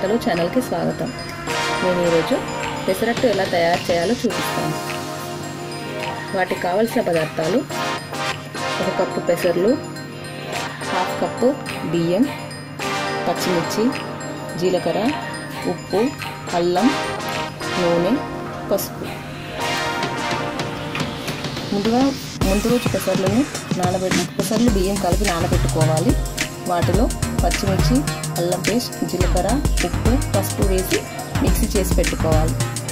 వంటలు ఛానల్కి స్వాగతం నేను ఈరోజు పెసరట్టు ఎలా తయారు చేయాలో చూపిస్తాను వాటికి కావలసిన పదార్థాలు ఒక కప్పు పెసర్లు హాఫ్ కప్పు బియ్యం పచ్చిమిర్చి జీలకర్ర ఉప్పు అల్లం నూనె పసుపు ముందుగా ముందు రోజు పెసర్లను నానబెట్టి పెసర్లు బియ్యం కలిపి నానబెట్టుకోవాలి వాటిలో పచ్చిమిర్చి అల్లం పేస్ట్ జీలకర్ర ఉప్పు పసుపు వేసి మిక్సీ చేసి పెట్టుకోవాలి